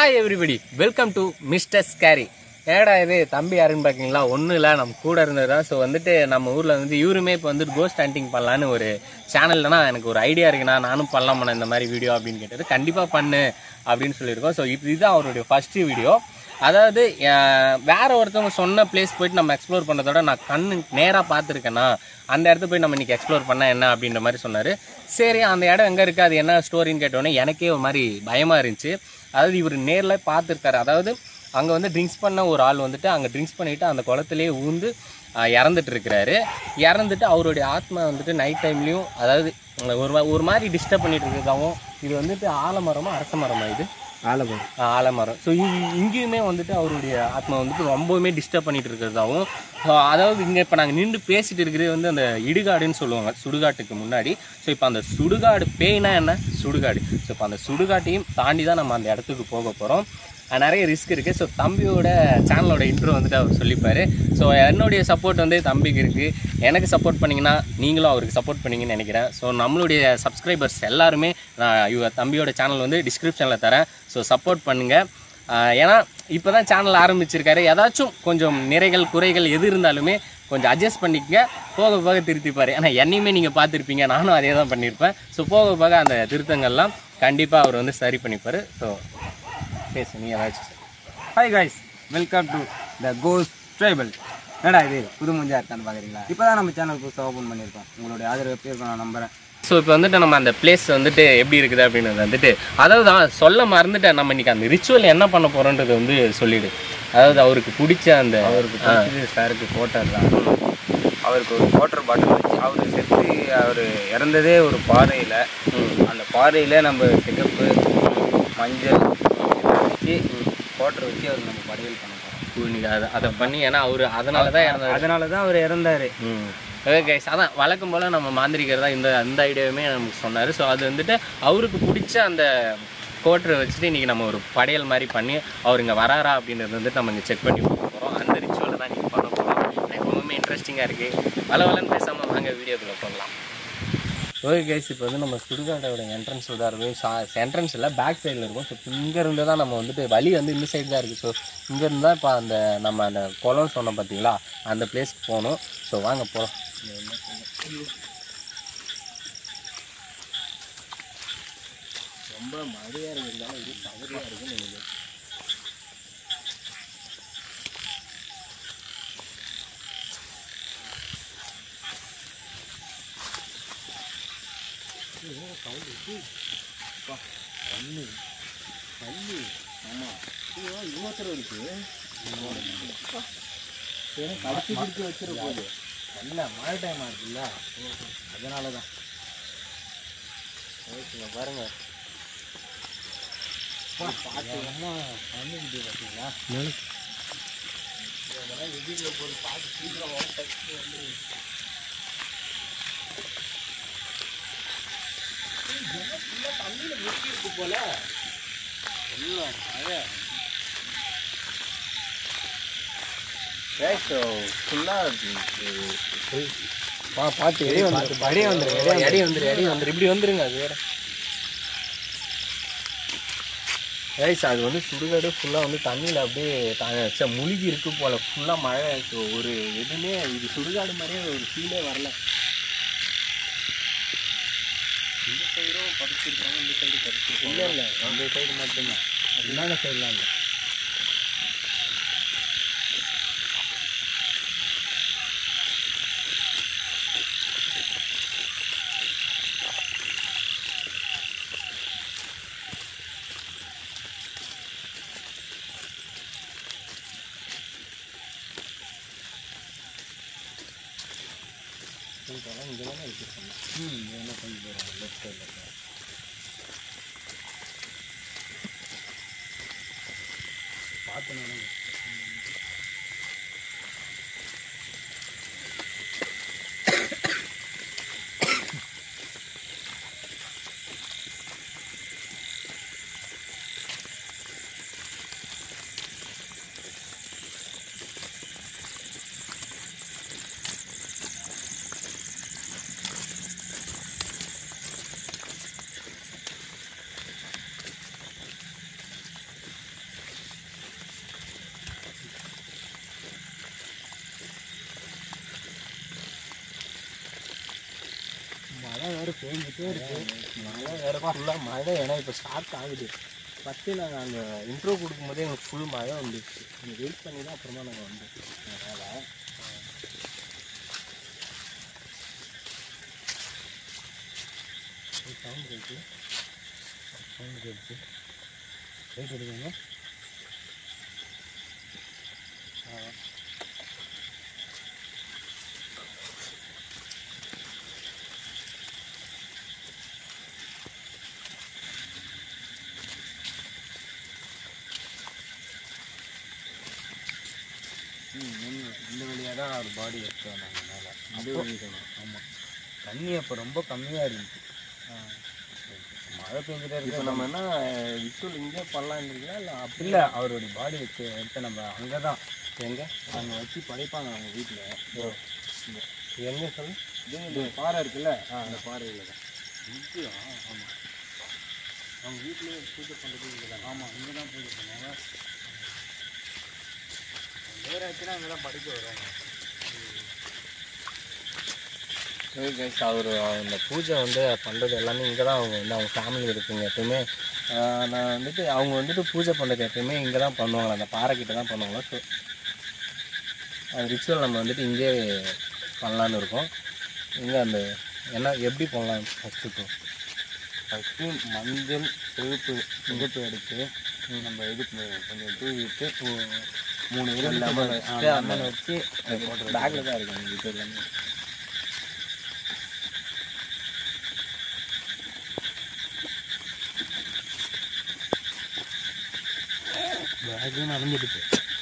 Hi everybody welcome to mister scary ஏடா இது தம்பி யாருன்னு பார்க்கீங்களா ஒன்றும் இல்லை நம்ம கூட இருந்தது தான் ஸோ வந்துட்டு நம்ம ஊரில் வந்து இவருமே இப்போ வந்துட்டு கோஸ்ட் ஹண்டிங் பண்ணலான்னு ஒரு சேனல்லனா எனக்கு ஒரு ஐடியா இருக்குண்ணா நானும் பண்ணலாமா இந்த மாதிரி வீடியோ அப்படின்னு கேட்டது கண்டிப்பாக பண்ணு அப்படின்னு சொல்லியிருக்கோம் ஸோ இப்போ இதுதான் அவருடைய ஃபஸ்ட்டு வீடியோ அதாவது அஹ், வேற ஒருத்தவங்க சொன்ன பிளேஸ் போயிட்டு நம்ம எக்ஸ்ப்ளோர் பண்ணதோட நான் கண்ணு நேராக பார்த்துருக்கேன்னா அந்த இடத்த போய் நம்ம இன்னைக்கு எக்ஸ்ப்ளோர் பண்ணால் என்ன அப்படின்ற மாதிரி சொன்னார் சரி அந்த இடம் எங்கே இருக்குது அது என்ன ஸ்டோரின்னு கேட்டோன்னே எனக்கே ஒரு மாதிரி பயமாக இருந்துச்சு அதாவது இவர் நேரில் பார்த்துருக்காரு அதாவது அங்கே வந்து ட்ரிங்க்ஸ் பண்ண ஒரு ஆள் வந்துட்டு அங்கே ட்ரிங்க்ஸ் பண்ணிவிட்டு அந்த குளத்துலேயே ஊந்து அஹ், இறந்துட்டு இருக்கிறாரு இறந்துட்டு அவருடைய ஆத்மா வந்துட்டு நைட் டைம்லேயும் அதாவது ஒரு மா- ஒரு மாதிரி டிஸ்டர்ப் பண்ணிட்டு இருக்கிறதாவும் இது வந்துட்டு ஆலமரமா அரச மரமா இது ஆலமரம் ஆஹ் ஆலமரம் ஸோ இங்கேயுமே வந்துட்டு அவருடைய ஆத்மா வந்துட்டு ரொம்பவுமே டிஸ்டர்ப் பண்ணிட்டு இருக்கிறதாவும் ஸோ அதாவது இங்கே இப்போ நாங்கள் நின்று பேசிட்டு இருக்கிறது வந்து அந்த இடுகாடுன்னு சொல்லுவாங்க சுடுகாட்டுக்கு முன்னாடி ஸோ இப்போ அந்த சுடுகாடு பேய்னா என்ன சுடுகாடு ஸோ இப்போ அந்த சுடுகாட்டையும் தாண்டி தான் நம்ம அந்த இடத்துக்கு போக போகிறோம் நிறைய ரிஸ்க் இருக்குது ஸோ தம்பியோட சேனலோட இன்ட்ரோ வந்துட்டு அவர் சொல்லிப்பார் ஸோ என்னுடைய சப்போர்ட் வந்து தம்பிக்கு இருக்குது எனக்கு சப்போர்ட் பண்ணிங்கன்னா நீங்களும் அவருக்கு சப்போர்ட் பண்ணீங்கன்னு நினைக்கிறேன் ஸோ நம்மளுடைய சப்ஸ்கிரைபர்ஸ் எல்லாருமே நான் இவ தம்பியோட சேனல் வந்து டிஸ்கிரிப்ஷனில் தரேன் ஸோ சப்போர்ட் பண்ணுங்கள் ஏன்னா இப்போ தான் சேனல் ஆரம்பிச்சிருக்காரு ஏதாச்சும் கொஞ்சம் நிறைகள் குறைகள் எது இருந்தாலுமே கொஞ்சம் அட்ஜஸ்ட் பண்ணிக்கங்க போக போக திருத்திப்பார் ஏன்னா என்னையுமே நீங்கள் பார்த்துருப்பீங்க நானும் அதே தான் பண்ணியிருப்பேன் ஸோ போக போக அந்த திருத்தங்கள்லாம் கண்டிப்பாக அவர் வந்து சரி பண்ணிப்பார் ஸோ பேசு நீ ஏதாச்சும் hi guys welcome to the goes tribal என்னடா இது புது முஞ்சா இருக்கான்னு பார்க்குறீங்களா இப்போ தான் நம்ம சேனல் புதுசாக ஓப்பன் பண்ணியிருக்கோம் உங்களுடைய ஆதரவு எப்படி இருக்கும் நான் நம்புறேன் ஸோ இப்போ வந்துட்டு நம்ம அந்த பிளேஸ் வந்துட்டு எப்படி இருக்குது அப்படின்னு வந்துட்டு அதாவது தான் சொல்ல மறந்துட்டேன் நம்ம இன்னைக்கு அந்த ரிச்சுவல் என்ன பண்ண போகிறோன்றது வந்து சொல்லிடு அதாவது அவருக்கு பிடிச்ச அந்த அவருக்கு பிடிச்சது சாருக்கு கோட்டர் தான் அவருக்கு ஒரு வாட்டர் பாட்டில் வச்சு அவர் செத்து அவர் இறந்ததே ஒரு பாறையில் அந்த பாறையில் நம்ம சிகப்பு மஞ்சள் இதெல்லாம் வச்சு வாட்டர் வச்சு அவர் நம்ம படையல் பண்ண போகிறோம் இன்னைக்கு அதை அதை பண்ணி ஏன்னா அவர் அதனால தான் இறந்தாரு அதனால தான் அவர் இறந்தாரு ம் ஓகே கைஸ் அதான் வழக்கம் போல் நம்ம மாந்திரிகர் தான் இந்த அந்த ஐடியாவுமே நமக்கு சொன்னார் ஸோ அது வந்துட்டு அவருக்கு பிடிச்ச அந்த கோட்டரை வச்சுட்டு இன்றைக்கி நம்ம ஒரு படையல் மாதிரி பண்ணி அவர் இங்கே வராரா அப்படின்றது வந்துட்டு நம்ம இங்கே செக் பண்ணி பார்க்க போகிறோம் அந்த ரிச்சுவலை தான் நீங்கள் பண்ண போகிறோம் எனக்கு ரொம்பவுமே இன்ட்ரெஸ்டிங்காக இருக்குது வள வளன்னு பேசாமல் வாங்க வீடியோக்குள்ளே போடலாம் ஓகே கைஸ் இப்போ வந்து நம்ம சுடுகாட்டோட என்ட்ரன்ஸ் தான் இருக்கும் என்ட்ரன்ஸ் இல்லை பேக் சைடில் இருக்கும் ஸோ இங்கேருந்து தான் நம்ம வந்துட்டு வழி வந்து இந்த சைடு தான் இருக்குது ஸோ இங்கேருந்து தான் இப்போ அந்த நம்ம அந்த குளம் சொன்னோம் பார்த்தீங்களா அந்த பிளேஸ்க்கு போகணும் ஸோ வாங்க போகலாம் ரொம்ப மழையாக இருக்கிறதுனால இது பகுதியாக இருக்குன்னு நினைக்கிறேன் கடிச்சு பிடிச்சி வச்சிட போகுது இல்லை மழை டைம் ஆகுதுல்ல அதனால தான் ஓகேங்க பாருங்க பார்த்து அம்மா பண்ணிக்கிட்டு பார்த்தீங்களா வீடியோ போட்டு பார்த்து சீக்கிரம் ஓட்ட வந்து தண்ணியில் முக்கி இருக்கு போல எல்லாம் மழை வா பார்த்து எடி வந்துரு எடி வந்துரு எடி வந்துரு எடி வந்துரு இப்படி வந்துருங்க அது வேற ரைஸ் அது வந்து சுடுகாடு ஃபுல்லாக வந்து தண்ணியில் அப்படியே த- ச்சே, முழுகி இருக்கு போல ஃபுல்லாக மழை இருக்கு. ஒரு எதுவுமே இது சுடுகாடு மாதிரியே ஒரு ஃபீலே வரல இந்த சைடும் படிச்சிருக்காங்க இந்த சைடு படிச்சிருக்காங்க இல்லை இல்லை அந்த சைடு மட்டும்தான் என்னென்ன சைட்லாம் இல்லை பேஞ்சிட்டே இருக்கு மழை வேற ஃபுல்லாக மழை ஏன்னா இப்போ ஸ்டார்ட் ஆகுது ஃபஸ்ட்டு நாங்கள் அங்கே இன்ட்ரோ கொடுக்கும்போதே எங்களுக்கு ஃபுல் மழை வந்துடுச்சு கொஞ்சம் வெயிட் பண்ணி தான் அப்புறமா நாங்கள் வந்தோம் அதனால் சவுண்ட் கேட்கு சவுண்ட் கேட்கு வெயிட் எடுக்கங்க இந்த வழியாக தான் ஒரு பாடி எடுத்து வந்தாங்க மேலே அது வழிக்கணும் ஆமாம் தண்ணி அப்போ ரொம்ப கம்மியாக இருந்துச்சு மழை பெஞ்சிட்டே இப்போ இருக்கு நம்ம என்ன விசுவல் இங்கே பண்ணலான்னு இருக்கா இல்லை அப்படி இல்லை அவருடைய பாடி வச்சு எடுத்து நம்ம அங்கே தான் எங்கே அங்கே வச்சு படைப்பாங்க அவங்க வீட்டில் எங்கே சொல்லு இது இந்த பாறை இருக்குல்ல அந்த பாறையில் தான் இது ஆமாம் அவங்க வீட்டிலே பூஜை பண்ணுறது இங்கே தான் ஆமாம் இங்கே தான் பூஜை பண்ணுவாங்க நேரம் ஆச்சுன்னா அங்கே தான் படிக்க வருவாங்க கைஸ் அவர் இந்த பூஜை வந்து பண்ணுறது எல்லாமே இங்கே தான் அவங்க வந்து அவங்க ஃபேமிலி இருக்குங்க எப்பயுமே ஆஹ் நான் வந்துட்டு அவங்க வந்துட்டு பூஜை பண்ணுறது எப்பயுமே இங்கே தான் பண்ணுவாங்க அந்த பாறைக்கிட்ட தான் பண்ணுவாங்க ஸோ அந்த ரிச்சுவல் நம்ம வந்துட்டு இங்கே பண்ணலான்னு இருக்கோம் இங்கே அந்த என்ன எப்படி பண்ணலாம் ஃபஸ்ட்டு இப்போ ஃபஸ்ட்டு மஞ்சள் சிவப்பு சிவப்பு எடுத்து நம்ம இது கொஞ்சம் தூவிட்டு மூணு விரல் லெமன் லெமன் வச்சுட்டு லெமன் வச்சு பேக்கில் தான் இருக்கு எங்கள் வீட்டு எல்லாமே பேக்லேயும் நடந்துட்டு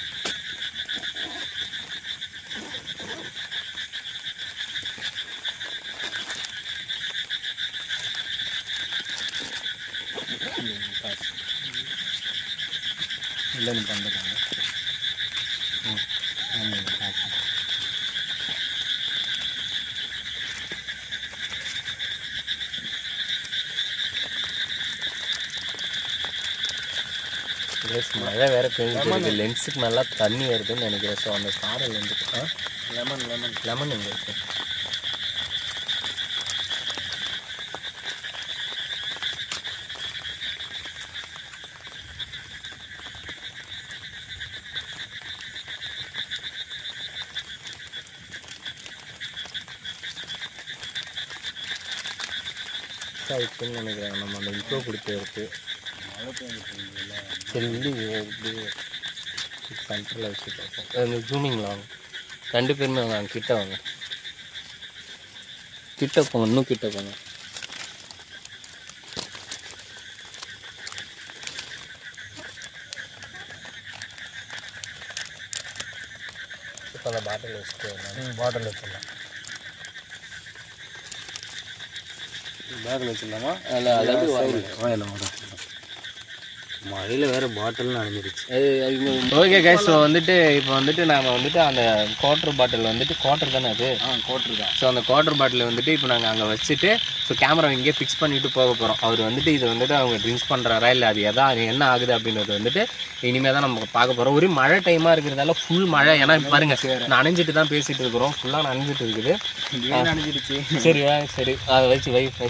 இல்லை நீ பண்ணுறாங்க ம் ஆமாம் காசு ப்ளஸ் மழை வேற பெய்யுது லென்ஸுக்கு நல்லா தண்ணி வருதுன்னு நினைக்கிறேன் ஸோ அந்த சாரல் வந்துட்டு லெமன் லெமன் லெமன் எங்கே இருக்கு ஆயிடுச்சுன்னு நினைக்கிறேன் நம்ம அந்த இன்ட்ரோ கொடுத்து மழை பெஞ்சிட்டு இருந்ததுல சரி வந்து இப்படி கண்ட்ரோலில் வச்சு பார்ப்போம் அந்த ஜூமிங்கில் வாங்க ரெண்டு பேருமே வாங்க கிட்ட வாங்க கிட்ட போங்க இன்னும் கிட்ட போங்க இப்போ அந்த பாட்டில் வச்சுட்டு பாட்டில் வச்சிடலாம் பேக்கில் வச்சிடலாமா அதில் அது எப்படி வரணும் வாயில் வரும் மழையில் வேறு பாட்டில் நனைஞ்சிருச்சு ஓகே கைஸ் ஸோ வந்துட்டு இப்போ வந்துட்டு நாங்கள் வந்துட்டு அந்த குவார்டர் பாட்டில் வந்துட்டு குவார்டர் தானே அது ஆ கோட்ரு தான் ஸோ அந்த குவார்டர் பாட்டில் வந்துட்டு இப்போ நாங்கள் அங்கே வச்சுட்டு ஸோ கேமரா இங்கேயே ஃபிக்ஸ் பண்ணிட்டு போக போகிறோம் அவர் வந்துட்டு இது வந்துட்டு அவங்க ட்ரிங்க்ஸ் பண்ணுறாரா இல்லை அது எதா அது என்ன ஆகுது அப்படின்றது வந்துட்டு இனிமேல் தான் நம்ம பார்க்க போகிறோம் ஒரு மழை டைமாக இருக்கிறதால ஃபுல் மழை ஏன்னா இப்ப பாருங்க நனைஞ்சிட்டு தான் பேசிட்டு இருக்கிறோம் ஃபுல்லாக நனைஞ்சிட்டு இருக்குது ஏன் நனைஞ்சிருச்சு சரி வா சரி அதை வச்சு வை வை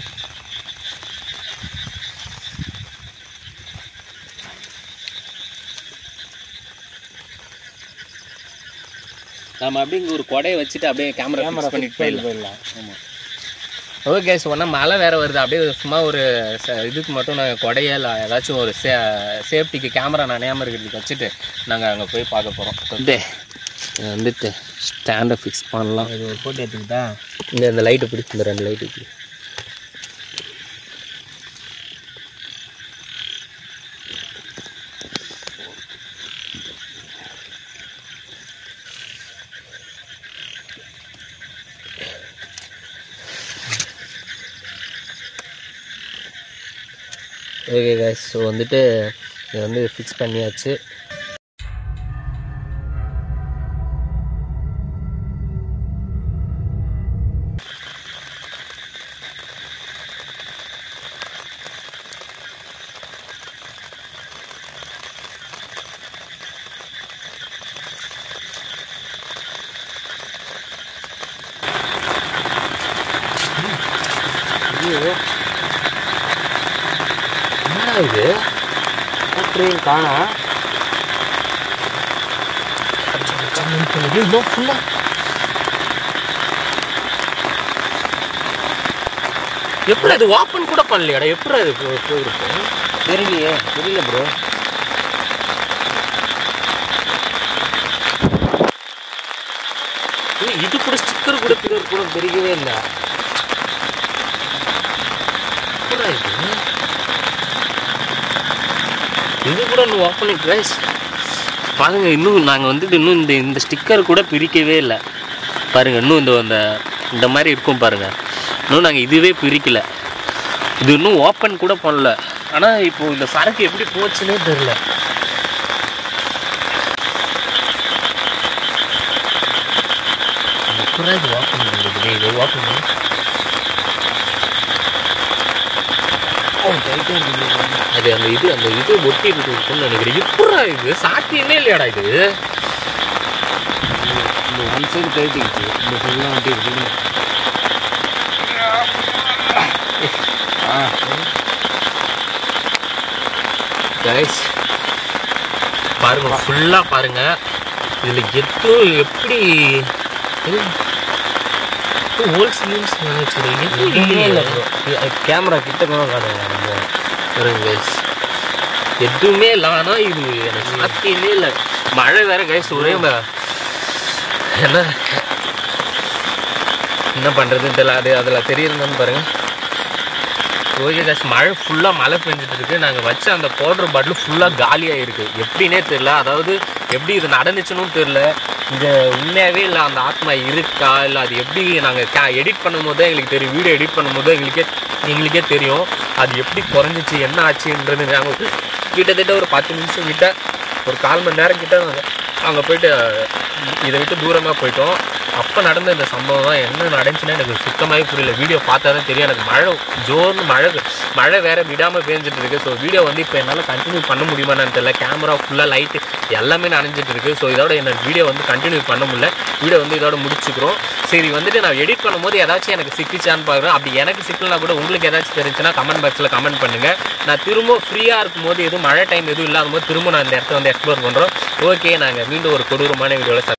நம்ம அப்படியே இங்கே ஒரு கொடையை வச்சுட்டு அப்படியே கேமரா கேமரா பண்ணிட்டு ஃபிக்ஸ் போயிடலாம் போயிடலாம் ஆமாம் ஓகே சொன்னால் மழை வேற வருது அப்படியே சும்மா ஒரு ச- இதுக்கு மட்டும் நாங்கள் கொடையா இல்லை ஏதாச்சும் ஒரு சே சேஃப்டிக்கு கேமரா நனையாமல் இருக்கிறதுக்கு வச்சுட்டு நாங்கள் அங்கே போய் பார்க்க போகிறோம் வந்து வந்துட்டு ஸ்டாண்டை ஃபிக்ஸ் பண்ணலாம் இது ஒரு போட்டு எடுத்துக்கிட்டா இந்த இந்த லைட்டு பிடி இந்த ரெண்டு லைட்டு பிடி ஓகே guys ஸோ வந்துட்டு இதை வந்து ஃபிக்ஸ் பண்ணியாச்சு இது ட்ரெயின் காணா இன்னும் ஃபுல்லா எப்படி அது ஓப்பன் கூட பண்ணலையாடா எப்படி அது போ- போயிருக்கு தெரியலையே தெரியல ப்ரோ ஏய், இது கூட ஸ்டிக்கர் கூட பிறர் கூட தெரியவே இல்லை எப்படிடா இது இது கூட இன்னும் ஓப்பனிங் ப்ரைஸ் பாருங்க இன்னும் நாங்கள் வந்துட்டு இன்னும் இந்த இந்த ஸ்டிக்கர் கூட பிரிக்கவே இல்லை பாருங்க இன்னும் இந்த இந்த இந்த மாதிரி இருக்கும் பாருங்க இன்னும் நாங்கள் இதுவே பிரிக்கல இது இன்னும் ஓப்பன் கூட பண்ணல ஆனால் இப்போ இந்த சரக்கு எப்படி போச்சுன்னே தெரில எப்படா இது ஓப்பன் பண்ணுறது இது ஓப்பன் பண்ணி அது அந்த இது அந்த இது ஒட்டி இருக்குன்னு நினைக்கிறேன் எப்படா இது சாத்தியமே இல்லையாடா இது இந்த ஒன் சைடு கழட்டிக்கிச்சு இந்த ஃபுல்லாக வந்துட்டு இருக்கு ஆ கைஸ் பாருங்க ஃபுல்லாக பாருங்க இதில் எதுவும் எப்படி ஹோல்ஸ் மீன்ஸ் எதுவுமே இல்லை ப்ரோ கேமரா கிட்ட கூட காணுங்க நம்ம பாருங்க கைஸ் எதுவுமே இல்லை ஆனால் இது எனக்கு சாத்தியமே இல்லை மழை வேற கைஸ் ஒரே ம- என்ன என்ன பண்ணுறதுன்னு தெரியல அது அதில் தெரியுதுன்னு பாருங்க ஓகே கைஸ் மழை ஃபுல்லாக மழை பெஞ்சிட்டு இருக்கு நாங்கள் வச்ச அந்த பவுடர் பாட்டில் ஃபுல்லாக காலியாக இருக்கு எப்படின்னே தெரியல அதாவது எப்படி இது நடந்துச்சுன்னு தெரியல இங்கே உண்மையாகவே இல்லை அந்த ஆத்மா இருக்கா இல்லை அது எப்படி நாங்கள் கே எடிட் பண்ணும்போது தான் எங்களுக்கு தெரியும் வீடியோ எடிட் பண்ணும்போது எங்களுக்கே எங்களுக்கே தெரியும் அது எப்படி குறைஞ்சிச்சு என்ன ஆச்சுன்றது நாங்கள் கிட்டத்தட்ட ஒரு பத்து நிமிஷம் கிட்ட ஒரு கால் மணி நேரம் கிட்ட நாங்கள் அங்கே போயிட்டு இதை விட்டு தூரமாக போயிட்டோம் அப்போ நடந்த இந்த சம்பவம் தான் என்ன நடந்துச்சுன்னா எனக்கு சுத்தமாகவே புரியல வீடியோ பார்த்தா தான் தெரியும் எனக்கு மழை ஜோர்னு மழை மழை வேற விடாமல் பேஞ்சிட்டு இருக்கு ஸோ வீடியோ வந்து இப்போ என்னால் கண்டினியூ பண்ண முடியுமான்னு தெரியல கேமரா ஃபுல்லாக லைட்டு எல்லாமே நனைஞ்சிட்டு இருக்கு ஸோ இதோட என்ன வீடியோ வந்து கண்டினியூ பண்ண முடியல வீடியோ வந்து இதோட முடிச்சுக்கிறோம் சரி வந்துட்டு நான் எடிட் பண்ணும்போது ஏதாச்சும் எனக்கு சிக்கிச்சான்னு பார்க்குறேன் அப்படி எனக்கு சிக்கலனா கூட உங்களுக்கு ஏதாச்சும் தெரிஞ்சுன்னா கமெண்ட் பாக்ஸில் கமெண்ட் பண்ணுங்க நான் திரும்ப ஃப்ரீயாக இருக்கும்போது எதுவும் மழை டைம் எதுவும் இல்லாத போது திரும்ப நான் இந்த இடத்த வந்து எக்ஸ்ப்ளோர் பண்ணுறோம் ஓகே நாங்கள் மீண்டும் ஒரு கொடூரமான வீடியோவில்